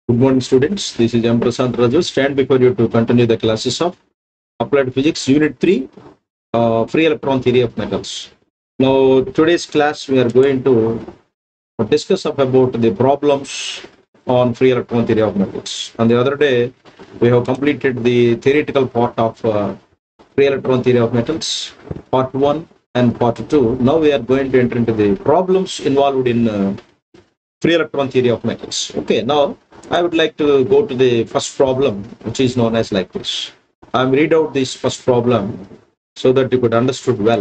Good morning, students. This is M. Prasad Raju. Stand before you to continue the classes of Applied Physics, Unit 3, uh, Free Electron Theory of Metals. Now, today's class, we are going to discuss up about the problems on free electron theory of metals. On the other day, we have completed the theoretical part of uh, free electron theory of metals, part 1 and part 2. Now, we are going to enter into the problems involved in uh, free electron theory of metals. Okay, now I would like to go to the first problem, which is known as like this. I'm read out this first problem so that you could understood well.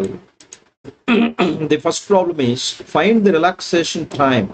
the first problem is find the relaxation time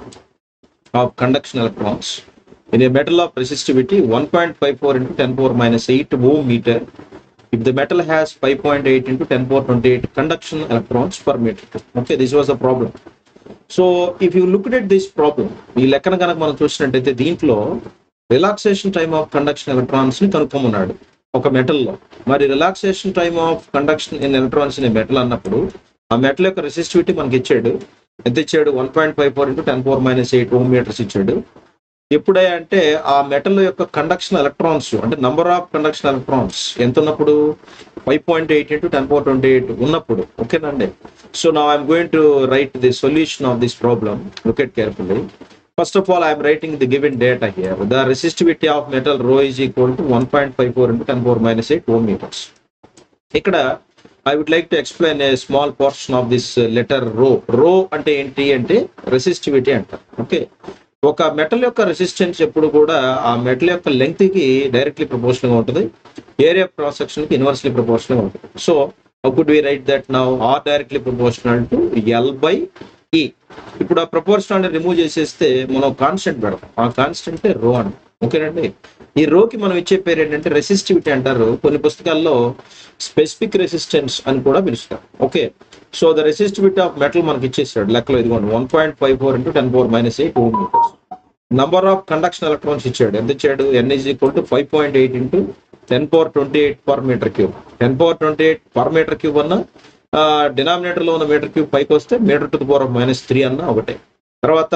of conduction electrons in a metal of resistivity 1.54 into 10 power minus 8 ohm meter if the metal has 5.8 into 10 power 28 conduction electrons per meter. Okay, this was the problem. So if you look at this problem ఈ లెక్కన కనుక మనం చూసినట్టయితే దీంట్లో relaxation time of conduction electrons ని కనుక్కోమన్నాడు ఒక మెటల్లో మరి relaxation time of conduction in electrons in metal అన్నప్పుడు ఆ మెటల్ యొక్క రెసిస్టివిటీ మనకి ఇచ్చాడు ఎంత ఇచ్చాడు one point five four into ten four minus eight ohm meters ఇచ్చాడు ఎప్పుడే అంటే ఆ మెటల్ యొక్క కండక్షన్ ఎలక్ట్రాన్స్ అంటే నంబర్ ఆఫ్ కండక్షన్ ఎలక్ట్రాన్స్ ఎంత ఉన్నప్పుడు five point eight into ten four twenty eight ఉన్నప్పుడు ఓకేనండి సో నా I'm going to write the solution of this problem look at carefully first of all I'm writing the given data here the resistivity of metal rho is equal to one point five four into ten four minus eight ohm meters ఇక్కడ I would like to explain a small portion of this letter rho rho అంటే ఏంటి అంటే resistivity అంటారు okay ఒక metal యొక్క resistance ఎప్పుడు కూడా ఆ మెటల్ యొక్క లెంగ్త్ కి డైరెక్ట్లీ ప్రపోర్షనల్ గా ఉంటుంది ఏరియా క్రాస్ సెక్షన్ కి ఇన్వర్స్లీ ప్రపోర్షనల్ గా ఉంటుంది so could we write that now R directly proportional to L by ఈ ఇప్పుడు ఆ ప్రపోర్షనల్ రిమూవ్ చేసేస్తే మనం కాన్స్టెంట్ పెడతాం ఆ కాన్స్టెంట్ రో అంట ఓకేనండి ఈ రోకి మనం ఇచ్చే పేరు ఏంటంటే రెసిస్టివిటీ అంటారు కొన్ని పుస్తకాల్లో స్పెసిఫిక్ రెసిస్టెన్స్ అని కూడా పిలుస్తారు okay so the resistivity of metal మనకి ఇచ్చేసాడు లెక్కలో ఇదిగోండి one point five four into ten four minus eight ohm meters number of conduction electrons ఇచ్చాడు ఎంత ఇచ్చాడు N is equal to five point eight into ten power twenty eight per metre cube ten power twenty eight per metre cube అన్న denominator లో ఉన్న meter cube పైకి వస్తే meter to the power of minus three అన్న ఒకటే తర్వాత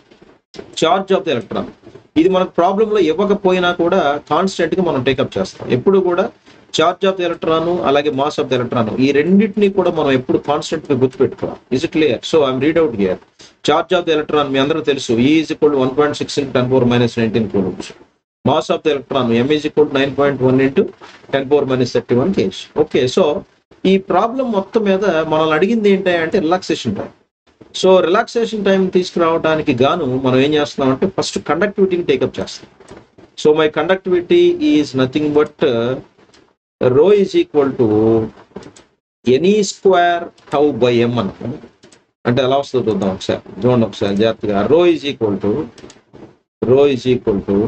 charge of the electron ఇది మనకు ప్రాబ్లం లో ఇవ్వకపోయినా కూడా కాన్స్టెంట్ గా మనం టేకప్ చేస్తాం ఎప్పుడు కూడా చార్జ్ ఆఫ్ ది ఎలక్ట్రాన్ అలాగే మాస్ ఆఫ్ ది ఎలక్ట్రాన్ ఈ రెండింటిని కూడా మనం ఎప్పుడు కాన్స్టెంట్ గా గుర్తుపెట్టుకోవాలి is it clear so I'm read out here charge of the electron మీ అందరూ తెలుసు e is equal one point six into ten four minus nineteen coulombs mass of the electron M is equal nine point one into ten four minus thirty one K G okay so ఈ problem మొత్తం మీద మనల్ని అడిగింది ఏంటి అంటే relaxation time so relaxation time తీసుకురావడానికి గాను మనం ఏం చేస్తున్నాం అంటే ఫస్ట్ కండక్టివిటీని టేకప్ చేస్తాం so my conductivity is nothing but rho is equal to any square tau by M అనుకోండి అంటే ఎలా వస్తుందో చూద్దాం ఒకసారి చూడండి ఒకసారి జాగ్రత్తగా rho is equal to rho is equal to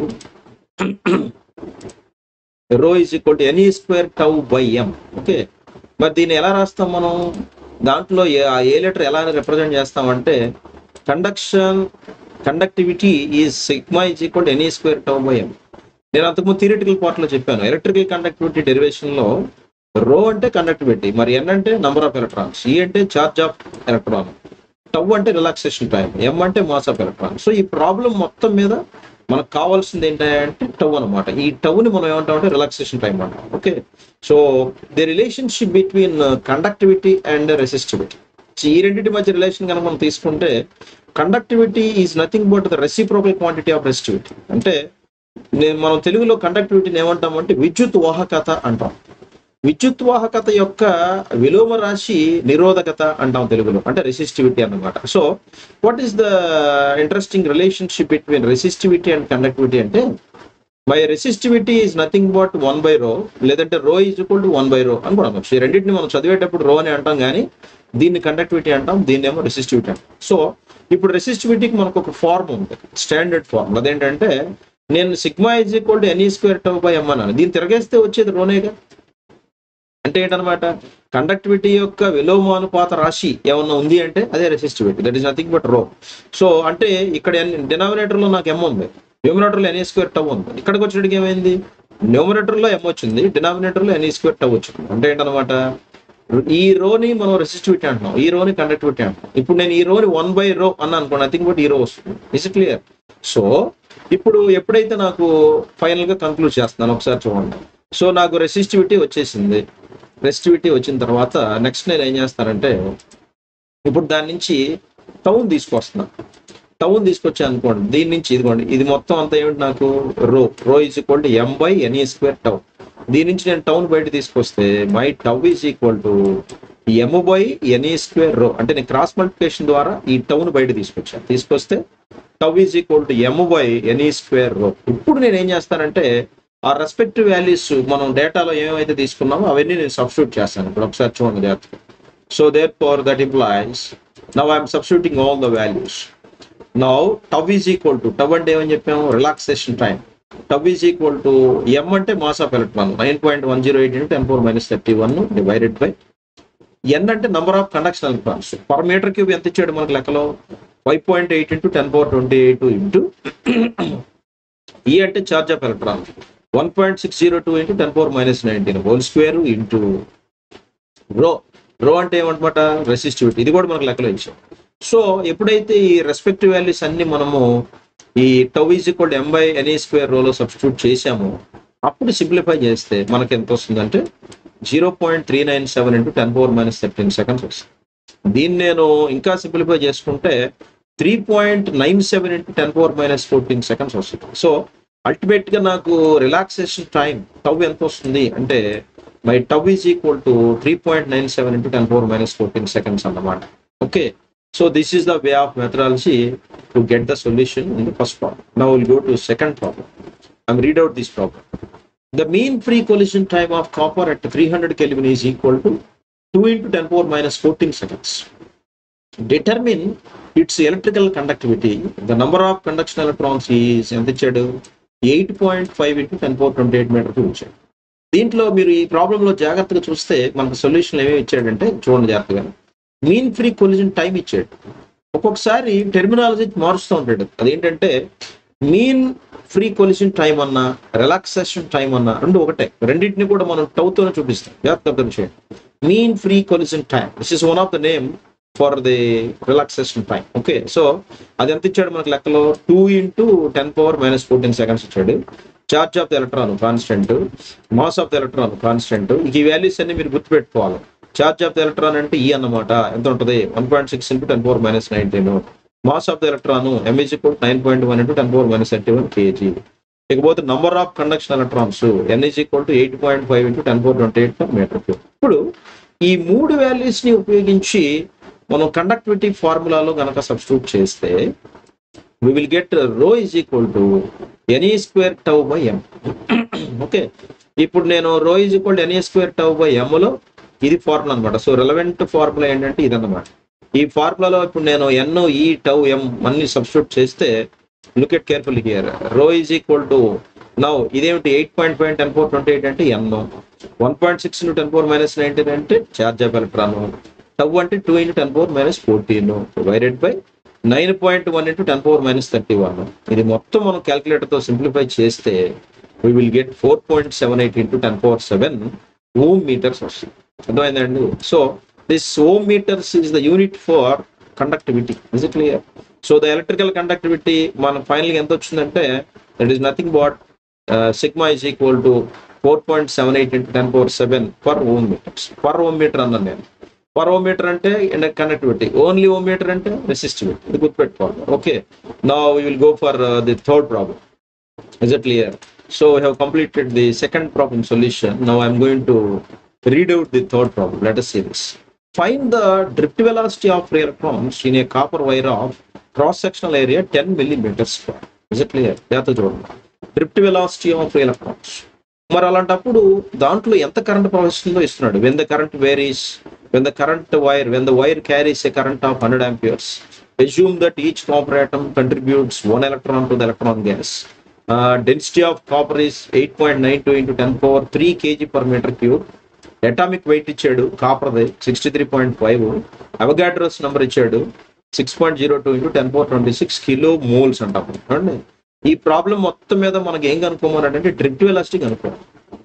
rho is equal to any square tau by m okay మరి దీన్ని ఎలా రాస్తాం మనం దాంట్లో ఏ ఆ ఏ లెటర్ ఎలా రిప్రజెంట్ చేస్తామంటే conduction conductivity is sigma is equal n e square tau by m నేను అంతకుముందు థియరిటికల్ పార్ట్ లో చెప్పాను ఎలక్ట్రికల్ కండక్టివిటీ డెరివేషన్ లో రో అంటే కండక్టివిటీ మరి ఎన్ అంటే నంబర్ ఆఫ్ ఎలక్ట్రాన్స్ ఈ అంటే చార్జ్ ఆఫ్ ఎలక్ట్రాన్ టవ్ అంటే రిలాక్సేషన్ టైం ఎం అంటే మాస్ ఆఫ్ ఎలక్ట్రాన్ సో ఈ ప్రాబ్లం మొత్తం మీద మనకు కావాల్సింది ఏంటంటే టవ్ అనమాట ఈ టవ్ ని మనం ఏమంటాం అంటే రిలాక్సేషన్ టైం అంటాం okay so the relationship between conductivity and resistivity ఈ రెండింటి మధ్య రిలేషన్ కనుక మనం తీసుకుంటే conductivity is nothing but the reciprocal quantity of resistivity అంటే నేను మనం తెలుగులో కండక్టివిటీని ఏమంటాం అంటే విద్యుత్ వాహకత అంటాం విద్యుత్ వాహకత యొక్క విలోమ రాశి నిరోధకత అంటాం తెలుగులో అంటే రెసిస్టివిటీ అన్నమాట so what is the interesting relationship between resistivity and conductivity అంటే my resistivity is nothing but one by rho లేదంటే rho is equal to one by rho అని కూడా అనొచ్చు ఈ రెండింటిని మనం చదివేటప్పుడు రో అని అంటాం కానీ దీన్ని కండక్టివిటీ అంటాం దీన్ని ఏమో రెసిస్టివిటీ అంటాం సో ఇప్పుడు రెసిస్టివిటీకి మనకు ఒక ఫార్మ్ ఉంది స్టాండర్డ్ ఫార్మ్ అదేంటంటే నేను sigma is equal to any square tau by m అన్నాను దీన్ని తిరగేస్తే వచ్చేది రోనేగా అంటే ఏంటనమాట కండక్టివిటీ యొక్క విలోమానుపాత రాశి ఏమన్నా ఉంది అంటే అదే resistivity that is nothing but rho so అంటే ఇక్కడ డినామినేటర్ లో నాకు ఎం ఉంది న్యూమినేటర్ లో ఎనీ స్క్వేర్ టవ్ ఉంది ఇక్కడికి వచ్చేటికి ఏమైంది న్యూమినేటర్ లో ఎం వచ్చింది డినామినేటర్ లో ఎనీ స్క్వేర్ టవ్ వచ్చింది అంటే ఏంటనమాట ఈ రోని మనం రెసిస్టివిటీ అంటున్నాం ఈ రోని కండక్టివిటీ అంటున్నాం ఇప్పుడు నేను ఈ రోని వన్ బై రో అన్న అనుకోండి నథింగ్ బట్ ఈ రో వస్తుంది ఇస్ క్లియర్ సో ఇప్పుడు ఎప్పుడైతే నాకు ఫైనల్ గా కంక్లూడ్ చేస్తున్నాను ఒకసారి చూడండి సో నాకు రెసిస్టివిటీ వచ్చేసింది రెసిస్టివిటీ వచ్చిన తర్వాత నెక్స్ట్ నేను ఏం చేస్తానంటే ఇప్పుడు దాని నుంచి టౌన్ తీసుకొస్తున్నా టౌన్ తీసుకొచ్చా అనుకోండి దీని నుంచి ఇదిగోండి ఇది మొత్తం అంతా ఏమిటి నాకు rho rho is equal to m by n e square tau దీని నుంచి నేను టౌన్ బయట తీసుకొస్తే my tau is equal to m by n e square rho అంటే నేను క్రాస్ మల్టిప్లికేషన్ ద్వారా ఈ టౌన్ బయట తీసుకొచ్చాను తీసుకొస్తే tau is equal to m by n e square rho ఇప్పుడు నేను ఏం చేస్తానంటే ఆ రెస్పెక్టివ్ వాల్యూస్ మనం డేటాలో ఏమైతే తీసుకున్నామో అవన్నీ నేను సబ్స్టిట్యూట్ చేస్తాను ఇప్పుడు ఒకసారి చూడండి జాగ్రత్తగా so therefore that implies now I'm substituting all the values now tau is equal to tau అంటే ఏమని చెప్పాము relaxation time tau is equal to m అంటే mass of electron nine point one zero eight into ten four minus thirty one divided by n అంటే number of conduction electrons per metre cube ఎంత ఇచ్చాడు మనకు లెక్కలో five point eight into ten four twenty eight into ఈ అంటే charge of electron one point six zero two into ten four minus nineteen whole square into rho rho అంటే ఏమంటమాట resistivity ఇది కూడా మనకు లెక్కలో ఇచ్చాం సో ఎప్పుడైతే ఈ రెస్పెక్టివ్ వాల్యూస్ అన్ని మనము ఈ tau is equal m by n e square రోలో సబ్స్టిట్యూట్ చేసాము అప్పుడు సింప్లిఫై చేస్తే మనకి ఎంత వస్తుందంటే zero point three nine seven into ten four minus thirteen seconds వస్తుంది దీన్ని నేను ఇంకా సింప్లిఫై చేసుకుంటే three point nine seven into ten four minus fourteen seconds వస్తుంది సో అల్టిమేట్ గా నాకు రిలాక్సేషన్ టైం టవ్ ఎంత వస్తుంది అంటే my tau is equal to three point nine seven into ten four minus fourteen seconds అన్నమాట okay so this is the way of methodology to get the solution in the first problem now will go to second problem I'm read out this problem the mean free collision time of copper at 300 Kelvin is equal to 2 into 10 power minus 14 seconds. Determine its electrical conductivity. The number of conduction electrons is ఎంత ఇచ్చాడు eight point five into ten four twenty eight meter ఇచ్చాడు దీంట్లో మీరు ఈ ప్రాబ్లంలో జాగ్రత్తగా చూస్తే మనకు సొల్యూషన్ ఏమేమి ఇచ్చాడంటే చూడండి జాగ్రత్తగా మీన్ ఫ్రీ కొలిజన్ టైం ఇచ్చాడు ఒక్కొక్కసారి టెర్మినాలజీ మారుస్తూ ఉంటాడు అదేంటంటే మీన్ ఫ్రీ కొలిషన్ టైం అన్నా రిలాక్సేషన్ టైం అన్నా రెండు ఒకటే రెండింటిని కూడా మనం టౌతోనే చూపిస్తాం జాగ్రత్త అర్థం చేయండి mean free collision time this is one of the name for the relaxation time okay so అది ఎంత ఇచ్చాడు మనకు లెక్కలో two into ten power minus fourteen seconds ఇచ్చాడు charge of the electron constant mass of the electron constant ఈ values అన్ని మీరు గుర్తుపెట్టుకోవాలి చార్జ్ ఆఫ్ ద ఎలక్ట్రాన్ అంటే ఈ అన్నమాట ఎంత ఉంటుంది one point six into ten four minus nineteen mass of the electron m is equal nine point one into ten four minus thirty one KG ఇకపోతే number of conduction electrons n is equal to eight point five into ten four twenty eight per metre cube ఇప్పుడు ఈ మూడు values ని ఉపయోగించి మనం conductivity ఫార్ములాలో గనక substitute చేస్తే we will get rho is equal to any square tau by m okay ఇప్పుడు నేను rho is equal to any square tau by లో ఇది ఫార్ములా అనమాట సో రెలవెంట్ ఫార్ములా ఏంటంటే ఇదన్నమాట ఈ ఫార్ములాలో ఇప్పుడు నేను ఎన్ ఈ టౌ ఎం అన్ని సబ్స్టిట్యూట్ చేస్తే look at careful here rho is equal to now ఇదేమిటి eight point five ten four twenty eight అంటే n one point six into ten four minus nineteen అంటే చార్జ్ ఆఫ్ ఎలక్ట్రాన్ టవ్ అంటే two into ten four minus fourteen divided by nine point one into ten four minus thirty one ఇది మొత్తం మనం calculator తో simplify చేస్తే we will get four point seven eight into ten four seven ohm meters వస్తుంది అర్థమైందండి so this ohm meters is the unit for conductivity is it clear so the electrical conductivity మన final ఎంత వచ్చిందంటే that is nothing but sigma is equal to four point seven eight into ten four seven per ohm meters per ohm meter అన్నాను నేను per ohm meter అంటే connectivity only ohm meter అంటే resistivity ఇది గుర్తుపెట్టుకోవాలి okay నా we will go for the third problem is it clear so we have completed the second problem solution now I'm going to read out the third problem. Let us see this. Find the drift velocity of free electrons in a copper wire of cross-sectional area 10 millimeters square. Is it clear? జాగ్రత్త చూడండి drift velocity of free electrons మరి అలాంటప్పుడు దాంట్లో ఎంత current ప్రవహిస్తుందో ఇస్తున్నాడు when the current varies when the current wire when the wire carries a current of hundred amperes assume that each copper atom contributes one electron to the electron gas. Uh, density of copper is 8.92 into 10 power 3 kg per meter cube. Atomic weight ఇచ్చాడు కాపర్ది sixty three point five Avogadro's number ఇచ్చాడు six point zero two into ten four twenty six kilo moles అంటాం చూడండి ఈ problem మొత్తం మీద మనకి ఏం కనుక్కోమన్నాడంటే డ్రిఫ్ట్ వెలాసిటీ కనుక్కోవాలి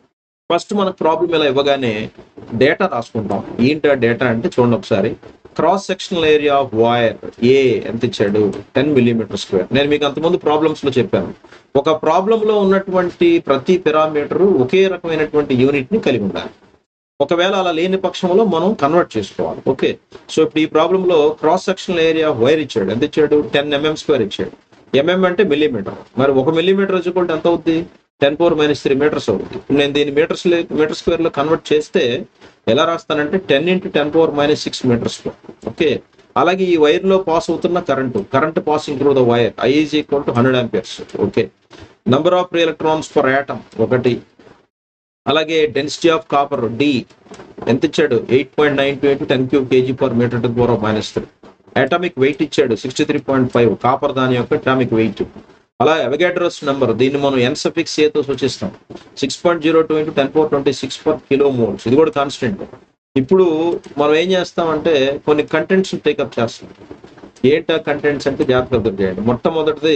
ఫస్ట్ మనకు ప్రాబ్లం ఇలా ఇవ్వగానే డేటా రాసుకుంటాం ఏంటి డేటా అంటే చూడండి ఒకసారి cross sectional area of wire A ఎంత ఇచ్చాడు టెన్ మిల్లీమీటర్ స్క్వేర్ నేను మీకు అంతకుముందు ప్రాబ్లమ్స్ లో చెప్పాను ఒక ప్రాబ్లం లో ఉన్నటువంటి ప్రతి పెరామీటర్ ఒకే రకమైనటువంటి యూనిట్ ని కలిగి ఉండాలి ఒకవేళ అలా లేని పక్షంలో మనం కన్వర్ట్ చేసుకోవాలి ఓకే సో ఇప్పుడు ఈ ప్రాబ్లం లో క్రాస్ సెక్షనల్ ఏరియా వైర్ ఇచ్చాడు ఎంత ఇచ్చాడు టెన్ ఎంఎం స్క్వేర్ ఇచ్చాడు ఎంఎం అంటే మిల్లీమీటర్ మరి ఒక మిల్లీమీటర్ వచ్చుకుంటే ఎంత అవుద్ది ten four minus three meters అవుతుంది ఇప్పుడు నేను దీన్ని మీటర్స్ మీటర్ స్క్వేర్ లో కన్వర్ట్ చేస్తే ఎలా రాస్తానంటే ten into ten power minus six meters okay అలాగే ఈ వైర్ లో పాస్ అవుతున్న current current passing through the wire I is equal to hundred amperes okay number of electrons for atom ఒకటి అలాగే డెన్సిటీ ఆఫ్ కాపర్ డి ఎంత ఇచ్చాడు eight point nine two into ten cube KG per meter to power of minus three atomic weight ఇచ్చాడు sixty three point five copper దాని యొక్క atomic weight అలా అవగాడ్రస్ number దీన్ని మనం ఎన్ సఫిక్స్ ఏతో సూచిస్తాం six point zero two into ten four twenty six per kilo moles ఇది కూడా కాన్స్టెంట్ ఇప్పుడు మనం ఏం చేస్తామంటే కొన్ని కంటెంట్స్ టేకప్ చేస్తాం ఏంటా కంటెంట్స్ అంటే జాగ్రత్త అబ్జర్వ్ చేయండి మొట్టమొదటిది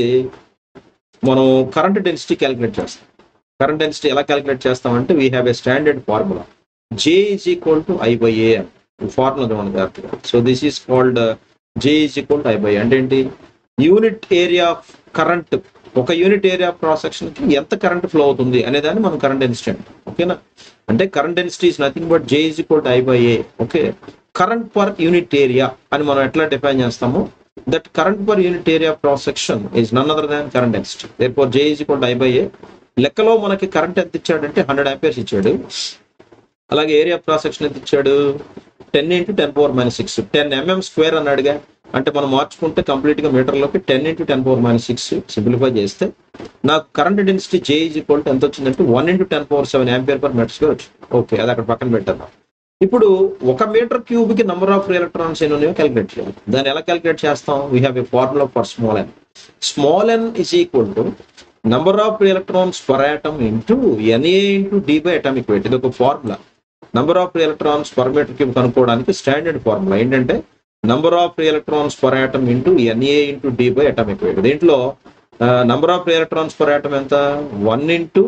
మనం కరెంట్ డెన్సిటీ క్యాలిక్యులేట్ చేస్తాం కరెంట్ డెన్సిటీ ఎలా క్యాలిక్యులేట్ చేస్తామంటే we have a standard formula J is equal to I by A formula చూడండి జాగ్రత్తగా so this is called J is equal to I by అంటే ఏంటి యూనిట్ ఏరియా ఆఫ్ కరెంట్ ఒక unit area cross section కి ఎంత current flow అవుతుంది అనేదాన్ని మనం కరెంట్ డెన్సిటీ అంటాం ఓకేనా అంటే current density is nothing but J is equal to I by A okay current per unit area అని మనం ఎట్లా డిఫైన్ చేస్తాము that current per unit area cross section is none other than current density therefore J is equal to I by A లెక్కలో మనకి current ఎంత ఇచ్చాడంటే hundred amperes ఇచ్చాడు అలాగే ఏరియా క్రాస్ సెక్షన్ ఎంత ఇచ్చాడు ten into ten power minus six ten MM square అన్నాడుగా అంటే మనం మార్చుకుంటే కంప్లీట్ గా మీటర్లోకి ten into ten power minus six simplify చేస్తే నాకు current density J is equal to ఎంత వచ్చిందంటే one into ten power seven ampere per meter square వచ్చింది ఓకే అది అక్కడ పక్కన పెట్టాను ఇప్పుడు ఒక మీటర్ క్యూబ్ కి నంబర్ ఆఫ్ ఎలక్ట్రాన్స్ ఎన్ని ఉన్నాయో క్యాలిక్యులేట్ చేయాలి దాన్ని ఎలా క్యాలిక్యులేట్ చేస్తాం we have a formula for small n small n is equal to number of electrons per atom into n a into d by atomic weight ఇది ఒక formula number of electrons per metre cube కనుక్కోవడానికి standard formula ఏంటంటే number of electrons per atom into n a into d by atomic weight దీంట్లో number of electrons per atom ఎంత one into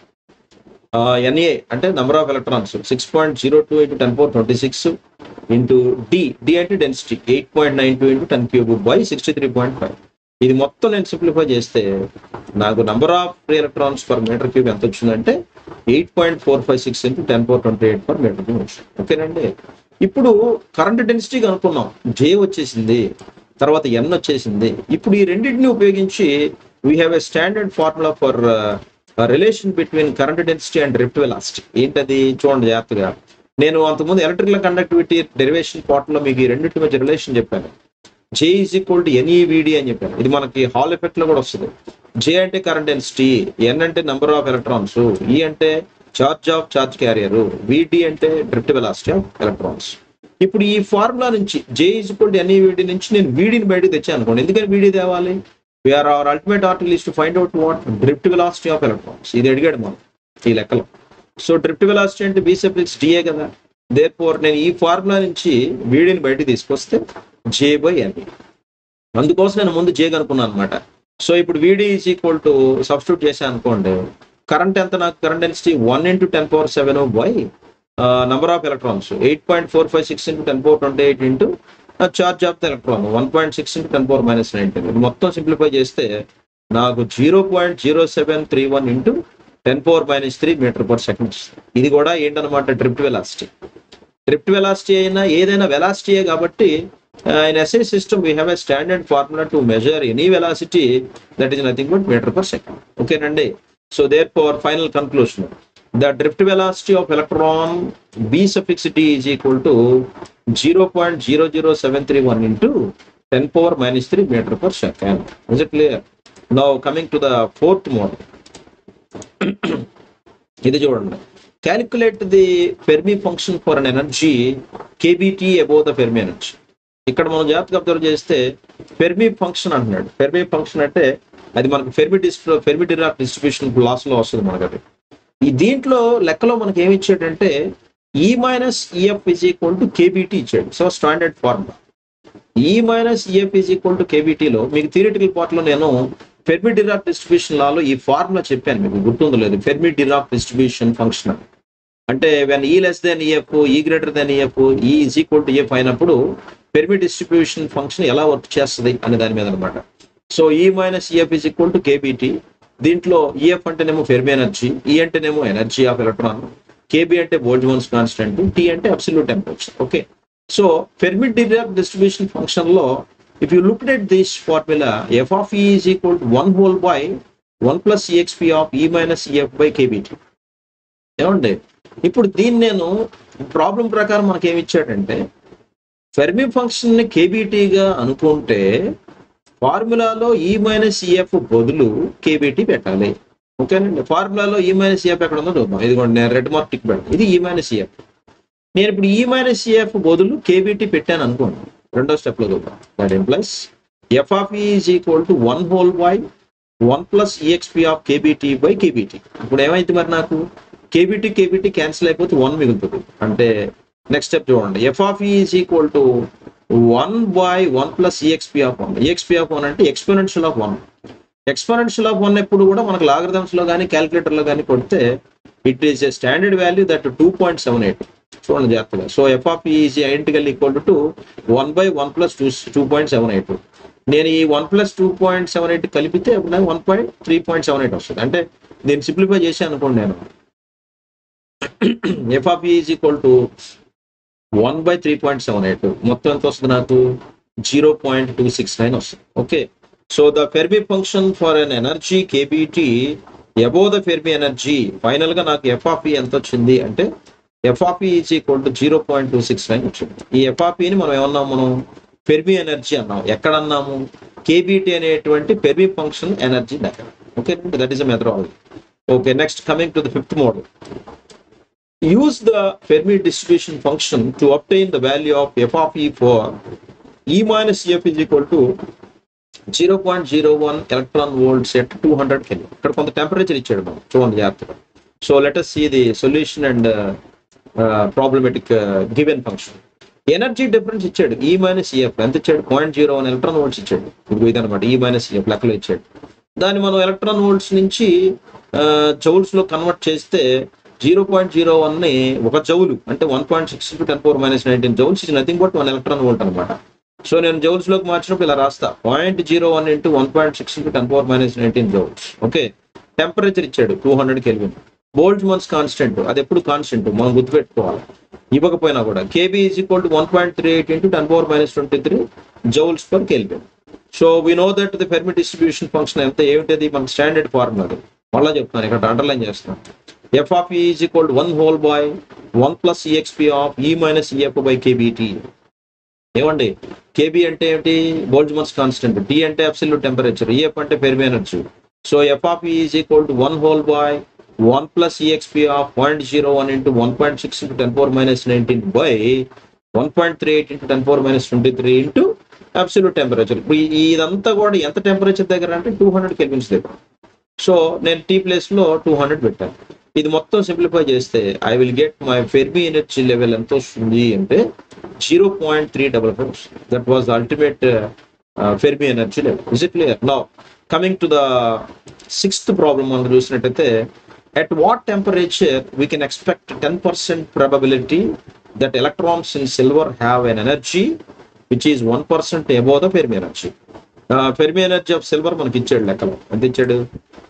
n a అంటే number of electrons six point zero two into ten four twenty six into D D అంటే density eight point nine two into ten cube by sixty three point five ఇది మొత్తం నేను simplify చేస్తే నాకు number of electrons per metre cube ఎంత వచ్చిందంటే eight point four five six into ten four twenty eight per metre cube వచ్చింది ఓకేనండి ఇప్పుడు కరెంట్ డెన్సిటీ కనుక్కున్నాం జే వచ్చేసింది తర్వాత ఎన్ వచ్చేసింది ఇప్పుడు ఈ రెండింటిని ఉపయోగించి we have a standard formula for relation between current density and drift velocity ఏంటది చూడండి జాగ్రత్తగా నేను అంతకుముందు ఎలక్ట్రికల్ కండక్టివిటీ డెరివేషన్ పార్ట్ లో మీకు ఈ రెండింటి మధ్య రిలేషన్ చెప్పాను J is equal to NEVD అని చెప్పాను ఇది మనకి హాల్ ఎఫెక్ట్ లో కూడా వస్తుంది జే అంటే కరెంట్ డెన్సిటీ ఎన్ అంటే నెంబర్ ఆఫ్ ఎలక్ట్రాన్స్ ఈ అంటే చార్జ్ ఆఫ్ చార్జ్ క్యారియర్ విడి అంటే డ్రిఫ్ట్ వెలాసిటీ ఆఫ్ ఎలక్ట్రాన్స్ ఇప్పుడు ఈ ఫార్ములా నుంచి J is equal to NEVD నుంచి నేను వీడిని బయటకు తెచ్చాను అనుకోండి ఎందుకని వీడి తేవాలి we are our ultimate article is to find out what drift velocity of electrons ఇది అడిగాడు మనం ఈ లెక్కలో సో డ్రిఫ్ట్ వెలాసిటీ అంటే బీ సప్లిక్స్ డిఏ కదా దేర్ ఫోర్ నేను ఈ ఫార్ములా నుంచి వీడిని బయటకు తీసుకొస్తే జే బై ఎన్ అందుకోసం నేను ముందు జే కనుక్కున్నాను అనమాట సో ఇప్పుడు వీడి ఈజ్ ఈక్వల్ టు సబ్స్టిట్యూట్ చేశాను అనుకోండి కరెంట్ ఎంత నాకు current density one into ten power seven by number of electrons eight point four five six into ten power twenty eight into charge of the electron one point six into ten power minus nineteen ఇది మొత్తం simplify చేస్తే నాకు zero point zero seven three one into ten power minus three metre per second ఇది కూడా ఏంటనమాట drift velocity drift velocity అయినా ఏదైనా వెలాసిటీయే కాబట్టి in SI system we have a standard formula to measure any velocity that is nothing but metre per second ఓకేనండి so therefore final conclusion the drift velocity of electron B suffix D is equal to zero point zero zero seven three one into ten power minus three metre per second is it clear now coming to the fourth model ఇది చూడండి calculate the Fermi function for an energy KBT above the Fermi energy ఇక్కడ మనం జాగ్రత్తగా observe చేస్తే Fermi function అంటున్నాడు Fermi function అంటే అది మనకు Fermi dis Fermi Dirac distribution laws లో వస్తుంది మనకు అది ఈ దీంట్లో లెక్కలో మనకి ఏమి ఇచ్చాడంటే E minus EF is equal to KBT ఇచ్చాడు so standard formula E minus EF is equal to కేబిటీలో మీకు థియరిటికల్ పార్ట్ లో నేను ఫెర్మి డిరాక్ డిస్ట్రిబ్యూషన్ లాలో ఈ ఫార్ములా చెప్పాను మీకు గుర్తుందో లేదు ఫెర్మి డిరాక్ డిస్ట్రిబ్యూషన్ ఫంక్షన్ అంటే when E less than EF E greater than EF E is equal to EF అయినప్పుడు ఫెర్మి డిస్ట్రిబ్యూషన్ ఫంక్షన్ ఎలా వర్క్ చేస్తుంది అనే దాని మీద అనమాట so E minus EF is equal to KBT దీంట్లో ఈఎఫ్ అంటేనేమో ఫెర్మి ఎనర్జీ ఈ అంటేనేమో ఎనర్జీ ఆఫ్ ఎలక్ట్రాన్ కేబి అంటే బోల్జ్మన్స్ కాన్స్టెంట్ టీ అంటే absolute temperature okay so Fermi Dirac distribution function లో if you look at this formula F of E is equal to one whole by one plus EXP of E minus EF by KBT ఏమండి ఇప్పుడు దీన్ని నేను problem ప్రకారం మనకి ఏమి ఇచ్చాడంటే Fermi function ని కేబిటీగా అనుకుంటే ఫార్ములాలో ఈ మైనస్ ఈఎఫ్ బదులు కేబిటి పెట్టాలి ఓకేనండి ఫార్ములాలో ఈ మైనస్ ఈఎఫ్ ఎక్కడ ఉందో చూద్దాం ఇదిగోండి నేను రెడ్ మార్క్ టిక్ పెడతాను ఇది ఈ మైనస్ ఈఎఫ్ నేను ఇప్పుడు ఈ మైనస్ ఈఎఫ్ బదులు కేబిటి పెట్టాను అనుకోండి రెండో స్టెప్ లో చూద్దాం that implies F of is equal to one whole by one plus EXP of KBT by KBT ఇప్పుడు ఏమైంది మరి నాకు కేబిటి కేబిటి క్యాన్సిల్ అయిపోతే వన్ మిగులుతుంది అంటే నెక్స్ట్ స్టెప్ చూడండి F of is equal to one by one plus EXP of one EXP of one అంటే exponential of one exponential of one ఎప్పుడు కూడా మనకు లాగరిథమ్స్ లో కానీ క్యాలిక్యులేటర్ లో కానీ కొడితే it is a standard value that two point seven eight చూడండి జాగ్రత్తగా so F of is identical equal to one by one plus two two point seven eight నేను ఈ one plus two point seven eight కలిపితే one point three point seven eight వస్తుంది అంటే దీన్ని simplify చేసి అనుకోండి నేను F of is equal to one by three point seven eight మొత్తం ఎంత వస్తుంది నాకు zero point two six nine వస్తుంది okay so the Fermi function for an energy KBT above the Fermi energy final గా నాకు ఎఫ్ ఆఫ్ ఎంత వచ్చింది అంటే F of is equal to zero point two six nine వచ్చింది E F of ని మనం ఏమన్నాం మనం ఫెర్మి ఎనర్జీ అన్నాం ఎక్కడ అన్నాము కేబిటి అనేటువంటి ఫెర్మి ఫంక్షన్ ఎనర్జీ దగ్గర okay that is a methodology okay next coming to the fifth model use the Fermi distribution function to obtain the value of f of e for e minus f is equal to 0.01 electron volts at 200 Kelvin. ఇక్కడ కొంత temperature ఇచ్చాడు మనం చూడండి జాగ్రత్తగా so let us see the solution and problematic given function energy difference ఇచ్చాడు E minus EF ఎంత ఇచ్చాడు point zero one electron volts ఇచ్చాడు ఇప్పుడు ఇదనమాట ఈ మైనస్ ఈఎఫ్ లెక్కలో ఇచ్చాడు దాన్ని మనం ఎలక్ట్రాన్ వోల్ట్స్ నుంచి జౌల్స్ లో కన్వర్ట్ చేస్తే జీరో పాయింట్ జీరో వన్ ని ఒక జౌలు అంటే one point six to ten four minus nineteen joules is nothing but one electron volt అనమాట సో నేను జౌల్స్ లోకి మార్చినప్పుడు ఇలా రాస్తా point zero one into one point six into ten four minus nineteen joules okay temperature ఇచ్చాడు two hundred kelvin Boltzmann's constant అది ఎప్పుడు constant మనం గుర్తుపెట్టుకోవాలి ఇవ్వకపోయినా కూడా KB is equal to one point three eight into ten four minus twenty three joules per kelvin so we know that the Fermi distribution function ఎంత ఏమిటది మన standard formula అది మళ్ళా చెప్తాను ఇక్కడ అండర్లైన్ చేస్తున్నాను f of e is equal to 1 whole by 1 plus exp of e minus ef by kbt ఏమండి KB అంటే ఏంటి బోల్జ్మన్స్ కాన్స్టెంట్ టీ అంటే అబ్సల్యూట్ టెంపరేచర్ ఈఎఫ్ అంటే Fermi energy so F of is equal to one whole by one plus EXP of point zero one into one point six into ten four minus nineteen by one point three eight into ten four minus twenty three into absolute temperature ఇప్పుడు ఈ- ఇదంతా కూడా ఎంత temperature దగ్గర అంటే two hundred kelvins దగ్గర so నేను tea place లో టూ హండ్రెడ్ పెట్టాను ఇది మొత్తం సింప్లిఫై చేస్తే I will get my Fermi energy level ఎంత వస్తుంది అంటే zero point three double four that was ultimate Fermi energy level is it clear now coming to the sixth problem మనం చూసినట్టయితే at what temperature we can expect 10% probability that electrons in silver have an energy which is 1% above the Fermi energy. Uh, Fermi energy of silver మనకి ఇచ్చాడు లెక్కలో ఎంత ఇచ్చాడు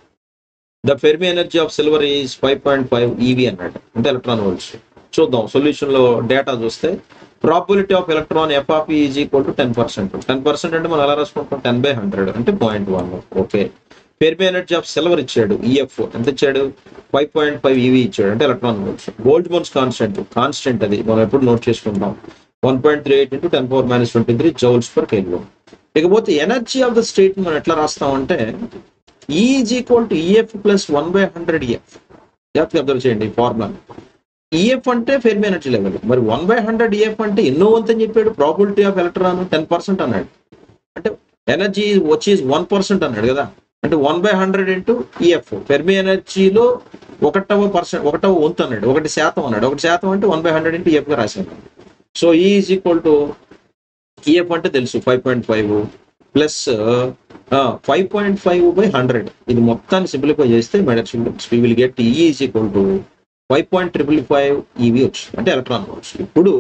the Fermi energy of silver is five point five EV అన్నాడు అంటే electron volts చూద్దాం solution లో data చూస్తే probability of electron F of is equal to ten percent ten percent అంటే మనం ఎలా రాసుకుంటాం టెన్ బై హండ్రెడ్ అంటే point one okay Fermi energy of silver ఇచ్చాడు ఈఎఫ్ ఎంత ఇచ్చాడు ఫైవ్ పాయింట్ ఫైవ్ ఈవీ ఇచ్చాడు అంటే electron volts Boltzmann's constant constant అది మనం ఎప్పుడు నోట్ చేసుకుంటాం one point three eight into ten four minus twenty three joules per KG ఇకపోతే ఎనర్జీ ఆఫ్ ద స్టేట్ మనం ఎట్లా రాస్తామంటే is equal to EF plus one by hundred EF జాగ్రత్తగా observe చేయండి ఫార్ములా ఈఎఫ్ అంటే ఫెర్మి ఎనర్జీ లెవెల్ మరి one by hundred EF అంటే ఎన్నో వంతు అని చెప్పాడు probability of electron ten percent అన్నాడు అంటే ఎనర్జీ వచ్చి వన్ పర్సెంట్ అన్నాడు కదా అంటే one by hundred into EF Fermi ఎనర్జీలో ఒకటవ పర్సెంట్ ఒకటవ వంతు అన్నాడు ఒకటి శాతం అన్నాడు ఒకటి శాతం అంటే one by hundred into EF గా రాశాను so is equal to EF అంటే తెలుసు five point five plus five point five by hundred ఇది మొత్తాన్ని సింప్లిఫై చేస్తే మెడర్ we will get E is equal to five point triple five EV వచ్చింది అంటే ఎలక్ట్రాన్ వోల్ట్స్ ఇప్పుడు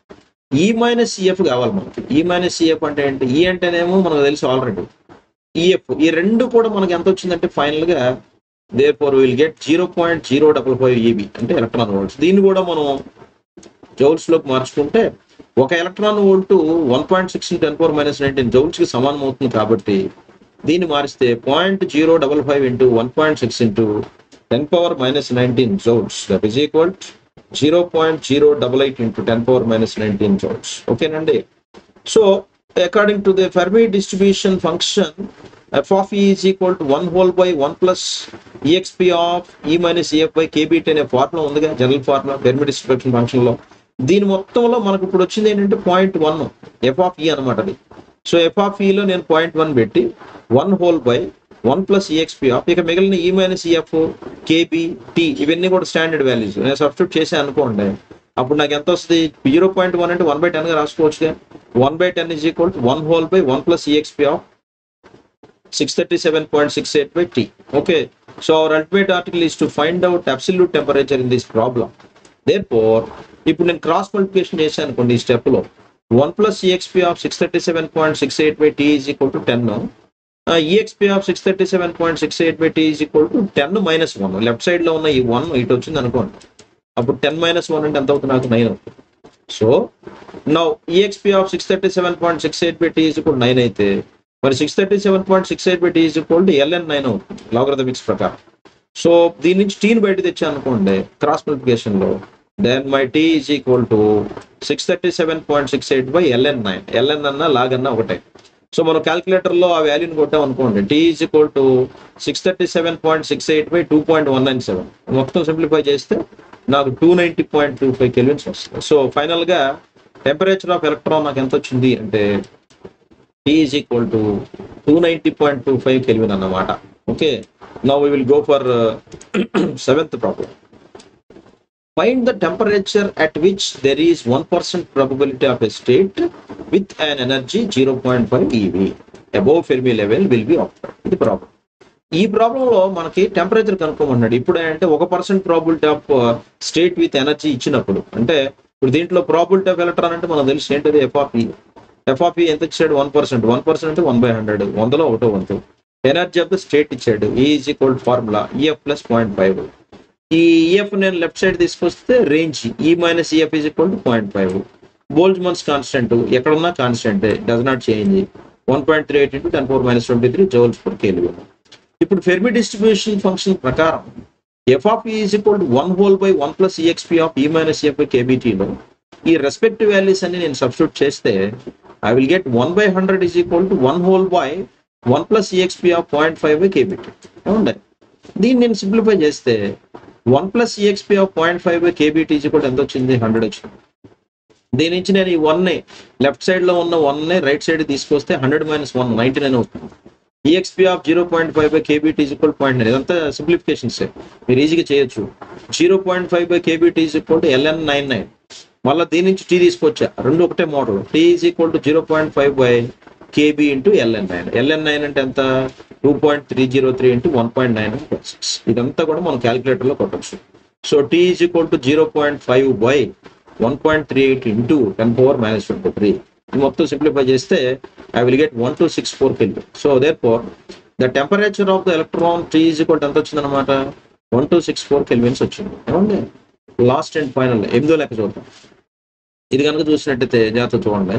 ఈ మైనస్ సిఎఫ్ కావాలి మనకి ఈ మైనస్ సిఎఫ్ అంటే ఏంటి ఈ అంటేనేమో మనకు తెలుసు ఆల్రెడీ ఈఎఫ్ ఈ రెండు కూడా మనకి ఎంత వచ్చిందంటే ఫైనల్ గా therefore will get zero point zero double five EV అంటే ఎలక్ట్రాన్ వోల్ట్స్ దీన్ని కూడా మనం జౌల్స్ లోకి మార్చుకుంటే ఒక electron volt one point six ten four minus nineteen joules కి సమానం అవుతుంది కాబట్టి దీన్ని మారిస్తే point zero double five into one point six into ten power minus nineteen joules that is equal zero point zero double eight into ten power minus nineteen joules ఓకేనండి so according to the Fermi distribution function f of e is equal to 1 whole by 1 plus exp of e minus ef by kbt అనే formula ఉందిగా general formula Fermi distribution function లో దీని మొత్తంలో మనకు ఇప్పుడు వచ్చింది ఏంటంటే పాయింట్ వన్ ఎఫ్ ఆఫ్ ఈ అనమాట అది సో ఎఫ్ ఆఫ్ లో నేను పాయింట్ వన్ పెట్టి one whole by one plus EXP of ఇక మిగిలిన ఈ మైనస్ ఈఎఫ్ కేబి టీ ఇవన్నీ కూడా స్టాండర్డ్ వాల్యూస్ నేను సబ్స్టిట్యూట్ చేశాను అనుకోండి అప్పుడు నాకు ఎంత వస్తుంది జీరో పాయింట్ వన్ అంటే వన్ బై టెన్ గా రాసుకోవచ్చుగా one by ten is equal one whole by one plus EXP of six thirty seven point six eight by T okay so our ultimate article is to find out absolute temperature in this problem therefore ఇప్పుడు నేను cross multiplication చేశాను అనుకోండి ఈ step లో one plus EXP of six thirty seven point six eight by T is equal to ten EXP of six thirty seven point six eight by T is equal to ten minus one left side లో ఉన్న ఈ one ఇటు వచ్చింది అనుకోండి అప్పుడు ten minus one అంటే ఎంత అవుతుంది నాకు నైన్ అవుతుంది so now EXP of six thirty seven point six eight by T is equal nine అయితే మరి six thirty seven point six eight by T is equal to LN nine అవుతుంది logarithmics ప్రకారం so దీని నుంచి టీని బయట తెచ్చాను అనుకోండి క్రాస్ మల్టిప్లికేషన్ లో then my T is equal to six thirty seven point six eight by LN nine LN అన్న లాగ్ అన్న ఒకటే సో మనం క్యాల్కులేటర్ లో ఆ వాల్యూని కొట్టాం అనుకోండి T is equal to six thirty seven point six eight by two point one nine seven మొత్తం సింప్లిఫై చేస్తే నాకు two ninety point two five kelvins వస్తుంది సో ఫైనల్ గా టెంపరేచర్ ఆఫ్ ఎలక్ట్రాన్ నాకు ఎంత వచ్చింది అంటే T is equal to two ninety point two five kelvin అన్నమాట okay now we will go for seventh problem find the temperature at which there is 1% probability of a state with an energy 0.5 ev above fermi level will be obtained ఇది problem ఈ problem లో మనకి temperature కనుక్కోమన్నాడు ఇప్పుడు అంటే ఒక percent probability of state with energy ఇచ్చినప్పుడు అంటే ఇప్పుడు దీంట్లో ప్రాబిలిటీ ఆఫ్ ఎలక్ట్రాన్ అంటే మనకు తెలిసి ఏంటది ఎఫ్ఆర్పి ఎఫ్ఆర్పి ఎంత ఇచ్చాడు వన్ పర్సెంట్ వన్ పర్సెంట్ అంటే వన్ బై హండ్రెడ్ వందలో ఒకటో వంతు ఎనర్జీ ఆఫ్ ద స్టేట్ ఇచ్చాడు is equal formula EF plus point five ఈ ఈఎఫ్ నేను లెఫ్ట్ సైడ్ తీసుకొస్తే range E minus EF is equal to point five Boltzmann's constant ఎక్కడున్నా constant does not change one point three eight into ten four minus twenty three joules per kelvin ఇప్పుడు Fermi distribution function ప్రకారం F of is equal to one whole by one plus EXP of E minus EF by కేబీటీలో ఈ respective values అన్ని నేను substitute చేస్తే I will get one by hundred is equal to one whole by one plus EXP of point five by KBT ఏమండి దీన్ని నేను simplify చేస్తే one plus EXP of point five by KBT కూడా ఎంత వచ్చింది హండ్రెడ్ వచ్చింది దీని నుంచి నేను ఈ వన్ లెఫ్ట్ సైడ్ లో ఉన్న వన్ రైట్ సైడ్ తీసుకొస్తే hundred minus one ninety nine అవుతుంది EXP of zero point five by KBT equal point nine ఇదంతా సింప్లిఫికేషన్స్ మీరు ఈజీగా చేయొచ్చు zero point five by KBT equal to LN nine nine మళ్ళీ దీని నుంచి టీ తీసుకొచ్చా రెండు ఒకటే model T is equal to zero point five by KB into LN nine LN nine అంటే ఎంత two point three zero three into one point nine six ఇదంతా కూడా మనం క్యాలిక్యులేటర్ లో కొట్టచ్చు so T is equal to zero point five by one point three eight into ten power minus twenty three మొత్తం simplify చేస్తే I will get one two six four kelvin so therefore the temperature of the electron T is equal ఎంత వచ్చింది అనమాట one two six four kelvins వచ్చింది ఏమండి last and final ఎనిమిదో లెక్క చూద్దాం ఇది కనుక చూసినట్టయితే జాగ్రత్త చూడండి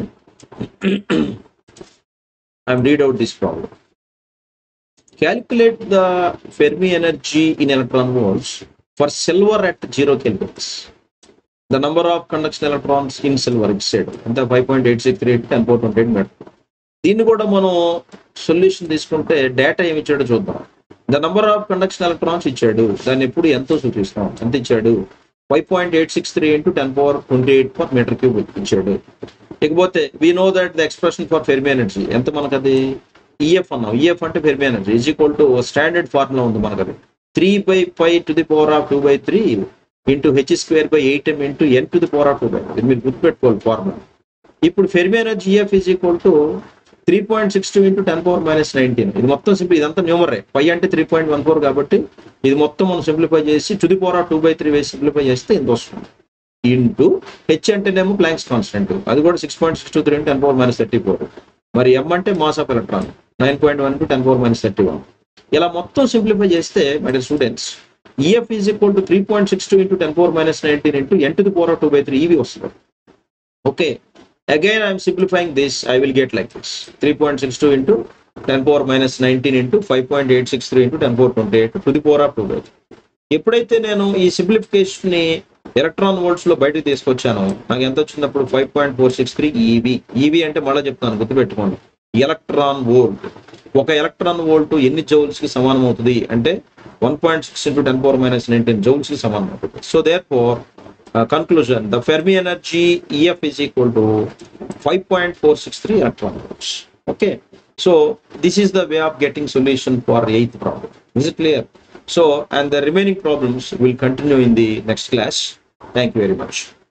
I read out this problem. Calculate the Fermi energy in electron volts for silver at 0 kelvins. The number of conduction electrons in silver is said. అంత five point eight six three eight ten four twenty eight meter దీన్ని కూడా మనం solution తీసుకుంటే data ఏమి ఇచ్చాడో చూద్దాం the number of conduction electrons ఇచ్చాడు దాన్ని ఎప్పుడు ఎంతో సూచిస్తాం ఎంత ఇచ్చాడు five point eight six three into ten power twenty eight per metre cube ఇచ్చాడు ఇకపోతే we know that the expression for Fermi energy ఎంత మనకు అది ఈఎఫ్ అన్నాం ఈఎఫ్ అంటే Fermi energy is equal to standard formula ఉంది మనకు అది three by five to the power of two by three into H square by eight M into N to the power of two by ఇది మీరు గుర్తుపెట్టుకోవాలి formula ఇప్పుడు Fermi energy EF is equal to three point six two into ten power minus nineteen ఇది మొత్తం simple ఇదంతా న్యూమరే పై అంటే three point one four కాబట్టి ఇది మొత్తం మనం సింప్లిఫై చేసి to the power of two by three వేసి సింప్లిఫై చేస్తే ఇంత వస్తుంది ఇంటూ హెచ్ అంటేనేమో ప్లాంక్స్ కాన్స్టెంట్ అది కూడా six point six two three ten power minus thirty four మరి ఎం అంటే mass of electron nine point one to ten power minus thirty one ఇలా మొత్తం సింప్లిఫై చేస్తే my students EF is equal to three point six two into ten power minus nineteen into N to the power of two by three ఇవి వస్తుంది okay again i'm simplifying this i will get like this 3.62 into 10 power minus 19 into 5.863 into 10 power 28 to the power of 2 by 3 ఎప్పుడైతే నేను ఈ simplification ని electron volts లో బయటకు తీసుకొచ్చానో నాకు ఎంత వచ్చినప్పుడు five point four six three EV EV అంటే మళ్ళీ చెప్తాను గుర్తుపెట్టుకోండి ఎలక్ట్రాన్ వోల్ట్ ఒక ఎలక్ట్రాన్ వోల్ట్ ఎన్ని జౌల్స్ కి సమానం అవుతుంది అంటే one point six into ten power minus nineteen joules కి సమానం అవుతుంది so therefore conclusion the fermi energy ef is equal to 5.463 electron volts okay so this is the way of getting solution for eighth problem is it clear so and the remaining problems will continue in the next class thank you very much